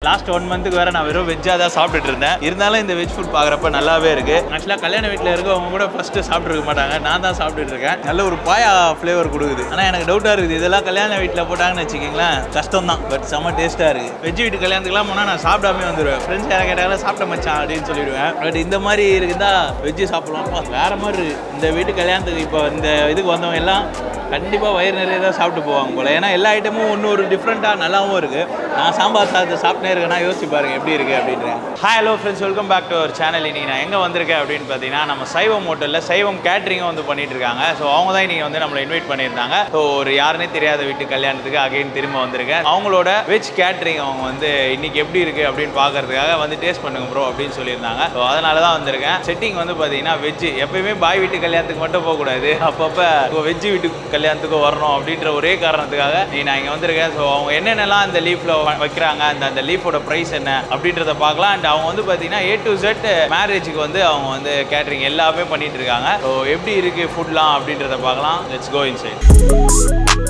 Last one மந்த்துக்கு வேற நான் வெறும் வெஜ்ஜாக தான் சாப்பிட்டுட்டு இருந்தேன் இருந்தாலும் இந்த வெஜ் ஃபுட் பார்க்குறப்ப நல்லாவே இருக்கு ஆக்சுவலாக கல்யாண வீட்டில் இருக்கவங்க கூட ஃபர்ஸ்ட் சாப்பிட்ருக்க மாட்டாங்க நான் தான் சாப்பிட்டுட்டு இருக்கேன் நல்ல ஒரு பாயா ஃப்ளேவர் கொடுக்குது ஆனால் எனக்கு டவுட்டாக இருக்குது இதெல்லாம் கல்யாண வீட்டில் போட்டாங்கன்னு வச்சுக்கிங்களேன் கஷ்டம் தான் பட் செம்ம டேஸ்ட்டாக இருக்கு வெஜ் வீட்டு கல்யாணத்துக்குலாம் போனால் நான் சாப்பிடாம வந்துடுவேன் ஃப்ரெண்ட்ஸ் யாரை கேட்டாலும் சாப்பிட்ட மச்சான் அப்படின்னு சொல்லிடுவேன் பட் இந்த மாதிரி இருக்குதா வெஜ்ஜு சாப்பிடலாம்ப்பா வேற மாதிரி இருக்கு இந்த வீட்டு கல்யாணத்துக்கு இப்போ இந்த இதுக்கு வந்தவங்க எல்லாம் கண்டிப்பாக வயிறு நிறைய தான் சாப்பிட்டு போவாங்க போல ஏன்னா எல்லா ஐட்டமும் ஒன்று ஒரு டிஃப்ரெண்ட்டாக நல்லாவும் இருக்கு நான் சாம்பார் சாதத்தை சாப்பிட்டே இருக்கேன்னா யோசிச்சு பாருங்க எப்படி இருக்கு அப்படின்றேன் hi hello friends welcome back to our channel இன்னைக்கு நான் எங்கே வந்திருக்கேன் அப்படின்னு பார்த்தீங்கன்னா நம்ம சைவம் ஹோட்டலில் சைவம் கேட்ரிங்கும் வந்து பண்ணிட்டு இருக்காங்க ஸோ அவங்க தான் இன்னைக்கு வந்து நம்மளை இன்வைட் பண்ணியிருந்தாங்க ஸோ ஒரு யாருனே தெரியாத வீட்டு கல்யாணத்துக்கு அகைன் திரும்ப வந்திருக்கேன் அவங்களோட வெஜ் கேட்ரிங் அவங்க வந்து இன்னைக்கு எப்படி இருக்கு அப்படின்னு பார்க்கறதுக்காக வந்து டேஸ்ட் பண்ணுங்க ப்ரோ அப்படின்னு சொல்லியிருந்தாங்க ஸோ அதனால தான் வந்திருக்கேன் செட்டிங் வந்து பார்த்தீங்கன்னா வெஜ் எப்பயுமே பாய் வீட்டு கல்யாணத்துக்கு மட்டும் போகக்கூடாது அப்பப்போ வெஜ் வீட்டு கல்யாணத்துக்கு வரணும் அப்படின்ற ஒரே காரணத்துக்காக நீ நான் இங்கே வந்திருக்கேன் ஸோ அவங்க என்னென்னலாம் அந்த லீஃபில் வைக்கிறாங்க அந்த அந்த லீஃபோட ப்ரைஸ் என்ன அப்படின்றத பார்க்கலாம் அண்ட் அவங்க வந்து பார்த்தீங்கன்னா ஏ டு செட் மேரேஜுக்கு வந்து அவங்க வந்து கேட்ரிங் எல்லாமே பண்ணிட்டு இருக்காங்க ஸோ எப்படி இருக்கு ஃபுட்லாம் அப்படின்றத பார்க்கலாம் let's go inside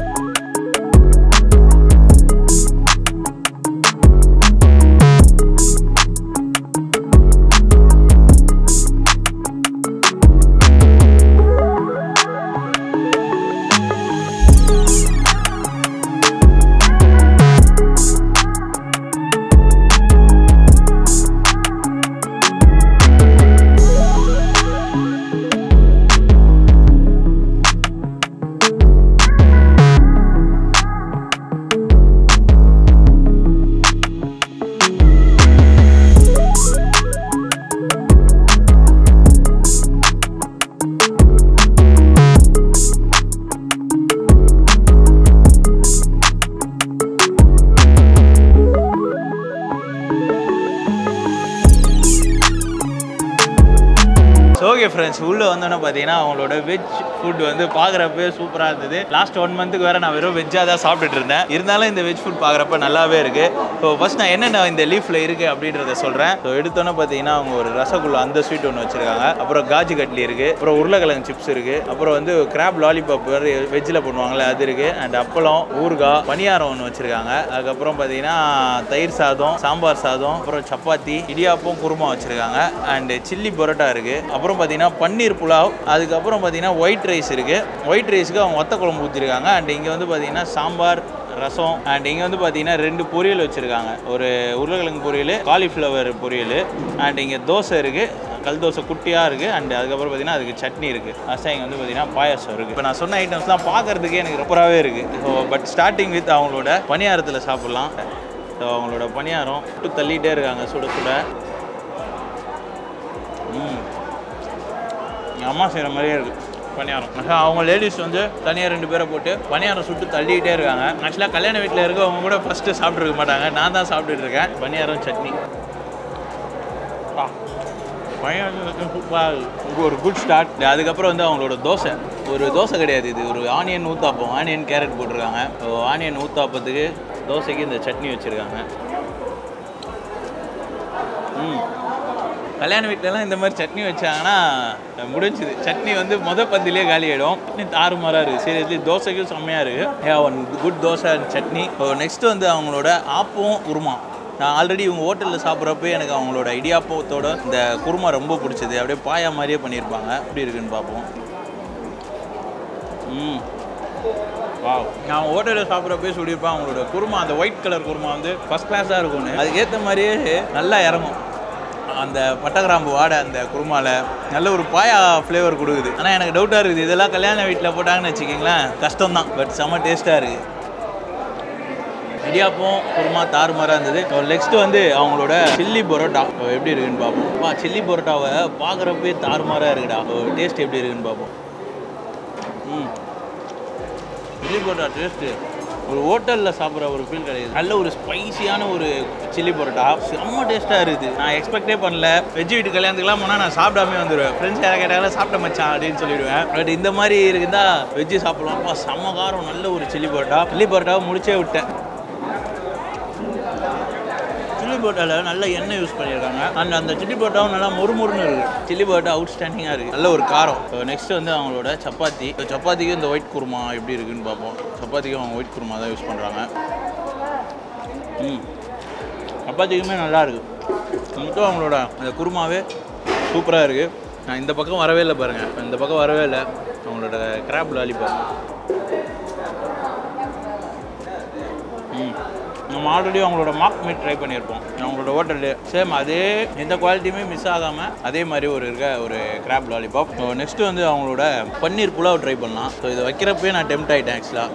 okay friends உள்ளே வந்தோன்னே பார்த்தீங்கன்னா அவங்களோட வெஜ் ஃபுட் வந்து பார்க்குறப்ப சூப்பராக இருந்தது லாஸ்ட் ஒன் மந்த்துக்கு வேறு நான் வெறும் வெஜ்ஜாக தான் சாப்பிட்டுட்டு இருந்தேன் இருந்தாலும் இந்த வெஜ் ஃபுட் பார்க்குறப்ப நல்லாவே இருக்குது ஸோ ஃபஸ்ட் நான் என்னென்ன இந்த லீஃபில் இருக்குது அப்படின்றத சொல்கிறேன் ஸோ எடுத்தோன்னே பார்த்தீங்கன்னா அவங்க ஒரு ரசகுல்லா அந்த ஸ்வீட் ஒன்று வச்சுருக்காங்க அப்புறம் காஜு கட்லி இருக்குது அப்புறம் உருளைக்கிழங்கு சிப்ஸ் இருக்குது அப்புறம் வந்து கிராப் லாலிபாப் வெஜ்ஜில் பண்ணுவாங்கல்ல அது இருக்குது அண்ட் அப்பளம் ஊறுகாய் பணியாரம் ஒன்று வச்சுருக்காங்க அதுக்கப்புறம் பார்த்தீங்கன்னா தயிர் சாதம் சாம்பார் சாதம் அப்புறம் சப்பாத்தி இடியாப்பம் குருமா வச்சுருக்காங்க அண்ட் சில்லி பரோட்டா இருக்குது அப்புறம் பார்த்தீங்கன்னா பன்னீர் புலாவ் அதுக்கப்புறம் பார்த்தீங்கன்னா ஒயிட் ரைஸ் இருக்குது ஒயிட் ரைஸுக்கு அவங்க வத்த குழம்பு ஊற்றிருக்காங்க அண்ட் இங்கே வந்து பார்த்தீங்கன்னா சாம்பார் ரசம் அண்ட் இங்கே வந்து பார்த்தீங்கன்னா ரெண்டு பொரியல் வச்சுருக்காங்க ஒரு உருளைக்கிழங்கு பொரியல் காலிஃப்ளவர் பொரியல் அண்ட் இங்கே தோசை இருக்குது கல் தோசை குட்டியாக இருக்குது அண்ட் அதுக்கப்புறம் பார்த்தீங்கன்னா அதுக்கு சட்னி இருக்குது அசை இங்கே வந்து பார்த்தீங்கன்னா பாயாசம் இருக்குது இப்போ நான் சொன்ன ஐட்டம்ஸ்லாம் பார்க்கறதுக்கே எனக்கு ரொம்பவே இருக்குது ஸோ பட் ஸ்டார்டிங் வித் அவங்களோட பணியாரத்தில் சாப்பிட்லாம் ஸோ அவங்களோட பணியாரம் விட்டு தள்ளிகிட்டே இருக்காங்க சுட சுட ம் எங்கள் அம்மா செய்கிற மாதிரியே இருக்குது பணியாரம் ஆக்சுவலாக அவங்க லேடிஸ் வந்து தனியாக ரெண்டு பேரை போட்டு பணியாரம் சுட்டு தள்ளிக்கிட்டே இருக்காங்க ஆக்சுவலாக கல்யாண வீட்டில் இருக்கவங்க கூட ஃபஸ்ட்டு சாப்பிட்ருக்க மாட்டாங்க நான் தான் சாப்பிட்டுட்டு இருக்கேன் பணியாரம் சட்னி பா பணியாரம் சூப்பராக இது ஒரு குட் ஸ்டார்ட் அதுக்கப்புறம் வந்து அவங்களோட தோசை ஒரு தோசை கிடையாது இது ஒரு ஆனியன் ஊத்தாப்பம் ஆனியன் கேரட் போட்டிருக்காங்க ஆனியன் ஊத்தாப்பத்துக்கு தோசைக்கு இந்த சட்னி வச்சுருக்காங்க ம் கல்யாண வீட்டிலலாம் இந்த மாதிரி சட்னி வச்சாங்கன்னா முடிஞ்சுது சட்னி வந்து முத பந்திலே காலி ஆகிடும் சட்னி தாறுமாறாக இருக்குது சீரியஸ்லி தோசைக்கும் செம்மையாக இருக்குது one good dosa and chutney next வந்து அவங்களோட ஆப்பம் உருமா நான் ஆல்ரெடி இவங்க ஹோட்டலில் சாப்பிட்றப்ப எனக்கு அவங்களோட இடியாப்பத்தோட இந்த குருமா ரொம்ப பிடிச்சது அப்படியே பாயா மாதிரியே பண்ணியிருப்பாங்க எப்படி இருக்குன்னு பார்ப்போம் ம் வாவ் நான் ஹோட்டலில் சாப்பிட்றப்பே சொல்லியிருப்பேன் அவங்களோட குருமா அந்த ஒயிட் கலர் குருமா வந்து ஃபஸ்ட் கிளாஸாக இருக்கும்னு அதுக்கேற்ற மாதிரியே நல்லா இறங்கும் அந்த பட்டகிராம்பு வாடை அந்த குருமால நல்ல ஒரு பாயா ஃப்ளேவர் கொடுக்குது ஆனால் எனக்கு டவுட்டாக இருக்குது இதெல்லாம் கல்யாண வீட்டில் போட்டாங்கன்னு வச்சுக்கிங்களேன் கஷ்டம் தான் பட் செம்ம டேஸ்ட்டாக இருக்குது இடியாப்பம் குருமா தாறுமாறாக இருந்தது நெக்ஸ்ட் வந்து அவங்களோட சில்லி பரோட்டா எப்படி இருக்குன்னு பார்ப்போம் வா சில்லி பரோட்டாவை பார்க்குறப்பே தாறுமாறாக இருக்குடா டேஸ்ட் எப்படி இருக்குன்னு பார்ப்போம் ம் சில்லி பரோட்டா டேஸ்ட்டு ஒரு ஹோட்டலில் சாப்பிட்ற ஒரு ஃபீல் கிடையாது நல்ல ஒரு ஸ்பைசியான ஒரு சில்லி பரோட்டா செம்ம டேஸ்ட்டாக இருக்குது நான் எக்ஸ்பெக்டே பண்ணல வெஜ் வீட்டு கல்யாணத்துக்குலாம் போனால் நான் சாப்பிடாம வந்துடுவேன் ஃப்ரெண்ட்ஸ் யாரை கேட்டாலும் சாப்பிட்ட மச்சான் அப்படின்னு சொல்லிடுவேன் பட் இந்த மாதிரி இருக்குதா வெஜ்ஜு சாப்பிட்லாம்ப்பா செம்ம காரம் நல்ல ஒரு சில்லி பரோட்டா சில்லி பரோட்டாவை முடிச்சே விட்டேன் சில்லி பரோட்டாவில் நல்ல எண்ணெய் யூஸ் பண்ணியிருக்காங்க அண்ட் அந்த சில்லி பரோட்டாவும் நல்லா மொறுமொறுன்னு இருக்குது சில்லி பரோட்டா அவுட்ஸ்டாண்டிங்காக இருக்குது நல்ல ஒரு காரம் நெக்ஸ்ட் வந்து அவங்களோட சப்பாத்தி இப்போ சப்பாத்திக்கு இந்த ஒயிட் குருமா எப்படி இருக்குன்னு பார்ப்போம் சப்பாத்திக்கு அவங்க ஒயிட் குருமா தான் யூஸ் பண்ணுறாங்க ம் சப்பாத்திக்குமே நல்லா இருக்கு மட்டும் அவங்களோட அந்த குருமாவே சூப்பராக இருக்குது நான் இந்த பக்கம் வரவே இல்லை பாருங்கள் இந்த பக்கம் வரவே இல்லை அவங்களோட கிராப் லாலிபாப் ம் நம்ம ஆல்ரெடி அவங்களோட மாக் மீட் ட்ரை பண்ணியிருப்போம் அவங்களோட ஹோட்டல்லு சேம் அதே எந்த குவாலிட்டியுமே மிஸ் ஆகாமல் அதே மாதிரி ஒரு இருக்க ஒரு கிராப் லாலிபாப் நெக்ஸ்ட்டு வந்து அவங்களோட பன்னீர் புலாவ் ட்ரை பண்ணலாம் ஸோ இது வைக்கிறப்பே நான் டெம்ட் ஆகிட்டேன் ஆக்சுவலாக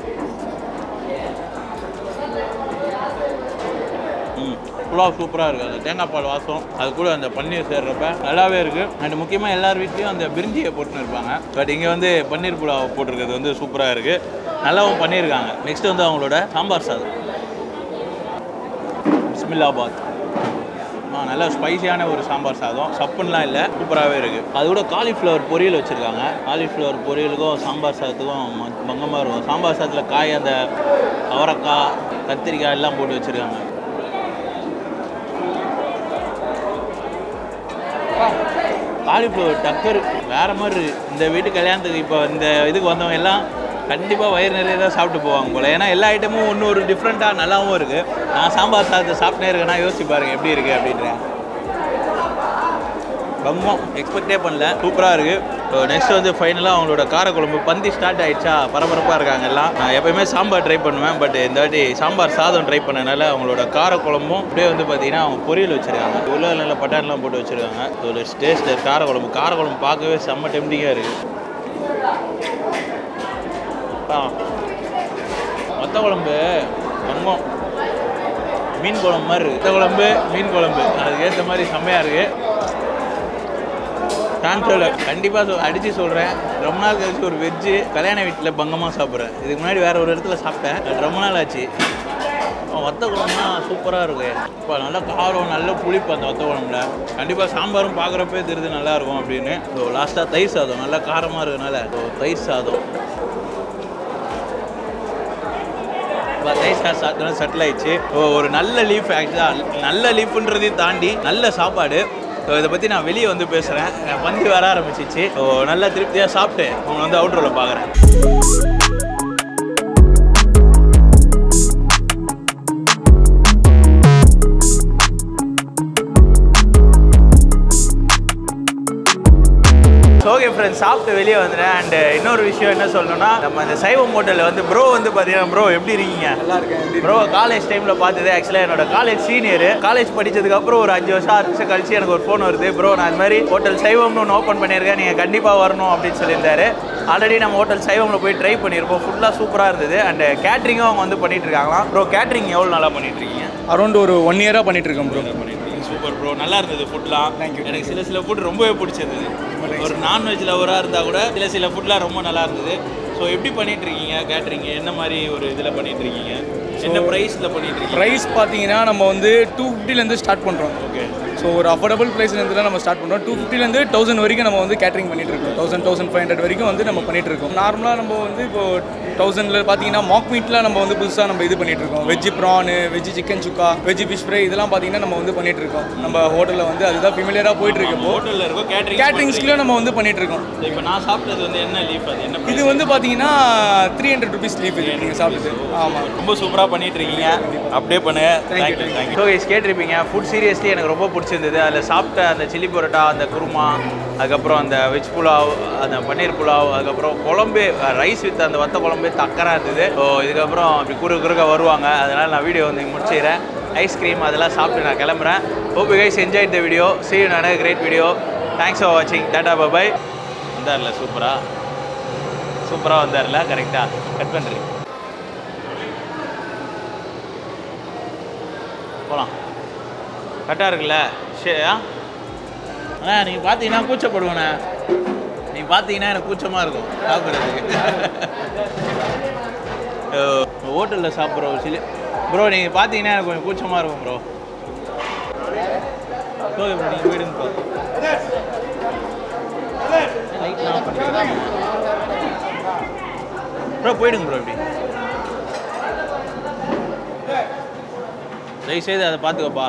ம் புலாவ் சூப்பராக இருக்குது அந்த தேங்காய் பால் வாசம் அது கூட அந்த பன்னீர் சேர்றப்ப நல்லாவே இருக்குது அண்ட் முக்கியமாக எல்லார் வீட்லேயும் அந்த பிரிஞ்சியை போட்டுன்னு இருப்பாங்க பட் இங்கே வந்து பன்னீர் புலாவ் போட்டிருக்கிறது வந்து சூப்பராக இருக்குது நல்லாவும் பண்ணியிருக்காங்க நெக்ஸ்ட் வந்து அவங்களோட சாம்பார் சாதம் பிஸ்மில்லாபாத் ஆ நல்ல ஸ்பைசியான ஒரு சாம்பார் சாதம் சப்புன்னுலாம் இல்லை சூப்பராகவே இருக்குது அது கூட காலிஃப்ளவர் பொரியல் வச்சுருக்காங்க காலிஃப்ளவர் பொரியலுக்கும் சாம்பார் சாதத்துக்கும் ம- பங்கமாக இருக்கும் சாம்பார் சாதத்தில் காய் அந்த அவரைக்காய் கத்திரிக்காய் எல்லாம் போட்டு வச்சுருக்காங்க காலிஃப்ளவர் டக்கர் வேற மாதிரி இருக்கு இந்த வீட்டு கல்யாணத்துக்கு இப்போ இந்த இதுக்கு வந்தவங்க எல்லாம் கண்டிப்பாக வயிறு நிறைய தான் சாப்பிட்டு போவாங்க போல ஏன்னா எல்லா ஐட்டமும் ஒன்று ஒரு டிஃப்ரெண்ட்டாக நல்லாவும் இருக்குது நான் சாம்பார் சாதத்தை சாப்பிட்டே இருக்கேன்னா யோசிச்சு பாருங்க எப்படி இருக்குது அப்படின்றேன் ரொம்ப எக்ஸ்பெக்டே பண்ணல சூப்பராக இருக்குது நெக்ஸ்ட் வந்து ஃபைனலாக அவங்களோட காரக்குழம்பு பந்தி ஸ்டார்ட் ஆயிடுச்சா பரபரப்பாக இருக்காங்க எல்லாம் நான் எப்பயுமே சாம்பார் ட்ரை பண்ணுவேன் பட் இந்த வாட்டி சாம்பார் சாதம் ட்ரை பண்ணனால அவங்களோட காரக்குழம்பும் அப்படியே வந்து பார்த்தீங்கன்னா அவங்க பொரியல் வச்சுருக்காங்க உள்ள நல்ல பட்டாணிலாம் போட்டு வச்சுருக்காங்க ஒரு டேஸ்ட் காரக்குழம்பு காரக்குழம்பு பார்க்கவே செம்ம டெம்டிங்காக இருக்குது ஆ மொத்த குழம்பு தங்கம் மீன் குழம்பு மாதிரி இருக்கு மொத்த குழம்பு மீன் குழம்பு அதுக்கேற்ற மாதிரி செம்மையாக இருக்குது சான்சோல கண்டிப்பாக சொல் அடித்து சொல்கிறேன் ரொம்ப நாள் கழிச்சு ஒரு வெஜ்ஜு கல்யாண வீட்டில் பங்கமாக சாப்பிட்றேன் இதுக்கு முன்னாடி வேற ஒரு இடத்துல சாப்பிட்டேன் அது ரொம்ப நாள் ஆச்சு வத்த குழம்புனா சூப்பராக இருக்கு இப்போ நல்லா காரம் நல்ல புளிப்பு அந்த வத்த குழம்புல கண்டிப்பாக சாம்பாரும் பார்க்குறப்பே தெரியுது நல்லா இருக்கும் அப்படின்னு ஸோ லாஸ்ட்டாக தயிர் சாதம் நல்லா காரமாக இருக்கனால ஸோ தயிர் சாதம் இப்போ தயிர் சாதம் சாப்பிட்டோன்னா செட்டில் ஆயிடுச்சு ஓ, ஒரு நல்ல லீஃப் ஆக்சுவலாக நல்ல லீஃப்ன்றதையும் தாண்டி நல்ல சாப்பாடு ஸோ இதை பற்றி நான் வெளியே வந்து பேசுகிறேன் பந்தி வர ஆரம்பிச்சிச்சு ஸோ நல்லா திருப்தியாக சாப்பிட்டு உங்களை வந்து அவுட்ரோவில் பார்க்குறேன் ஓகே ஃப்ரெண்ட்ஸ் சாப்பிட்டு வெளியே வந்துட்டேன் அண்ட் இன்னொரு விஷயம் என்ன சொல்லணும்னா நம்ம இந்த சைவம் ஹோட்டலில் வந்து ப்ரோ வந்து பார்த்தீங்கன்னா ப்ரோ எப்படி இருக்கீங்க நல்லா இருக்கேன் எப்படி ப்ரோ காலேஜ் டைமில் பார்த்தது ஆக்சுவலாக என்னோட காலேஜ் சீனியர் காலேஜ் படிச்சதுக்கு அப்புறம் ஒரு அஞ்சு வருஷம் ஆறு வருஷம் கழிச்சு எனக்கு ஒரு ஃபோன் வருது ப்ரோ நான் இது மாதிரி ஹோட்டல் சைவம்னு ஒன்று ஓப்பன் பண்ணியிருக்கேன் நீங்கள் கண்டிப்பாக வரணும் அப்படின்னு சொல்லியிருந்தாரு ஆல்ரெடி நம்ம ஹோட்டல் சைவமில் போய் ட்ரை பண்ணியிருப்போம் ஃபுல்லாக சூப்பராக இருந்தது அண்ட் கேட்ரிங்கும் அவங்க வந்து பண்ணிட்டு இருக்காங்களாம் ப்ரோ கேட்ரிங் எவ்வளோ நல்லா பண்ணிட்டு இருக்கீங்க அரௌண்ட் ஒரு ஒன் இயராக பண்ணிட்டு இருக்கேன் ப்ரோ சூப்பர் ப்ரோ நல்லா இருந்தது ஃபுட்லாம் Thank you. எனக்கு சில சில ஃபுட் ரொம்பவே பிடிச்சிருந்தது ஒரு நான்வெஜ் லவராக இருந்தால் கூட சில சில ஃபுட்லாம் ரொம்ப நல்லா இருந்தது ஸோ எப்படி பண்ணிட்டு இருக்கீங்க கேட்ரிங் என்ன மாதிரி ஒரு இதில் பண்ணிட்டு இருக்கீங்க என்ன ப்ரைஸில் பண்ணிட்டு இருக்கீங்க ப்ரைஸ் பார்த்தீங்கன்னா நம்ம வந்து டூ ஃபிஃப்டிலேருந்து ஸ்டார்ட் பண்ணுறோம் ஓகே ஸோ ஒரு அஃபோர்டபுள் ப்ரைஸ்லேருந்து தான் நம்ம ஸ்டார்ட் பண்ணுறோம் டூ ஃபிஃப்டிலேருந்து தௌசண்ட் வரைக்கும் நம்ம வந்து கேட்டரிங் பண்ணிட்டு இருக்கோம் தௌசண்ட் தௌசண்ட் ஃபைவ் ஹண்ட்ரட் வரைக்கும் வந்து நம்ம பண்ணிட்டு இருக்கோம் நார்மலாக நம்ம வந்து இப்போ தௌசண்டில் பார்த்தீங்கன்னா மாக் மீட்லாம் நம்ம வந்து புதுசாக நம்ம இது பண்ணிட்டு இருக்கோம் veg prawn veg chicken sukka veg fish fry இதெல்லாம் பார்த்தீங்கன்னா நம்ம வந்து பண்ணிட்டு இருக்கோம் நம்ம ஹோட்டலில் வந்து அதுதான் ஃபெமிலியராக போயிட்டு இருக்கு இப்போ ஹோட்டலில் இருக்கோம் கேட்ரிங் கேட்டரிங்ஸ்லையும் நம்ம வந்து பண்ணிட்டு இருக்கோம் இப்போ நான் சாப்பிட்டது வந்து என்ன லீஃப் அது என்ன இது வந்து பார்த்தீங்கன்னா த்ரீ ஹண்ட்ரட் ருபீஸ் லீஃப் இது நீங்கள் சாப்பிட்டது ஆமாம் ரொம்ப சூப்பராக பண்ணிட்டு இருக்கீங்க அப்படியே பண்ணுங்க Thank you, thank you thank you so guys கேட்டிருப்பீங்க ஃபுட் சீரியஸ்லி எனக்கு ரொம்ப பிடிச்சிருந்தது அதில் சாப்பிட்ட அந்த சில்லி பரோட்டா அந்த குருமா அதுக்கப்புறம் அந்த வெஜ் புலாவ் அந்த பன்னீர் புலாவ் அதுக்கப்புறம் குழம்பு ரைஸ் வித் அந்த வத்த குழம்பு தக்கராக இருந்தது ஸோ இதுக்கப்புறம் அப்படி குறு குறுக்க வருவாங்க அதனால் நான் வீடியோ வந்து முடிச்சிடுறேன் ஐஸ்கிரீம் அதெல்லாம் சாப்பிட்டு நான் கிளம்புறேன் hope guys enjoy the video see you நான் கிரேட் வீடியோ தேங்க்ஸ் ஃபார் வாட்சிங் டாடா பாய் வந்தார்ல சூப்பராக சூப்பராக வந்தார்ல கரெக்டாக கட் பண்ணுறேன் போகலாம் கரெக்டாக இருக்குல்ல சரி அண்ணா நீங்கள் பார்த்தீங்கன்னா கூச்சப்படுவேண்ணே நீங்கள் பார்த்தீங்கன்னா எனக்கு கூச்சமாக இருக்கும் சாப்பிட்றதுக்கு ஹோட்டலில் சாப்பிட்ற ஒரு சில ப்ரோ நீங்கள் பார்த்தீங்கன்னா எனக்கு கொஞ்சம் கூச்சமாக இருக்கும் ப்ரோ ஓகே ப்ரோ நீங்கள் போயிடுங்க ப்ரோ லைட்லாம் ஆஃப் பண்ணிக்கலாம் ப்ரோ போயிடுங்க ப்ரோ இப்படி தயவுசெய்து அதை பார்த்துக்கப்பா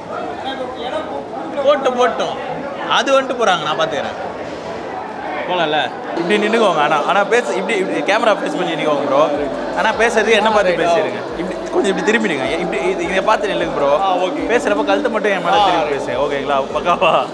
போட்டு போட்டோம் அது வந்துட்டு போகிறாங்க நான் பார்த்துக்கிறேன் போகலாம்ல இப்படி நின்றுக்கோங்க ஆனால் ஆனால் பேச இப்படி இப்படி கேமரா ஃபேஸ் பண்ணி நிற்கோங்க ப்ரோ ஆனால் பேசுறது என்ன பார்த்து பேசிடுங்க இப்படி கொஞ்சம் இப்படி திரும்பிடுங்க இப்படி இது- இதை பார்த்து நில்லுங்க ப்ரோ ஆ, okay. பேசுறப்ப கழுத்தை மட்டும் என் மேலே திரும்பி பேசு ஓகேங்களா பக்காவா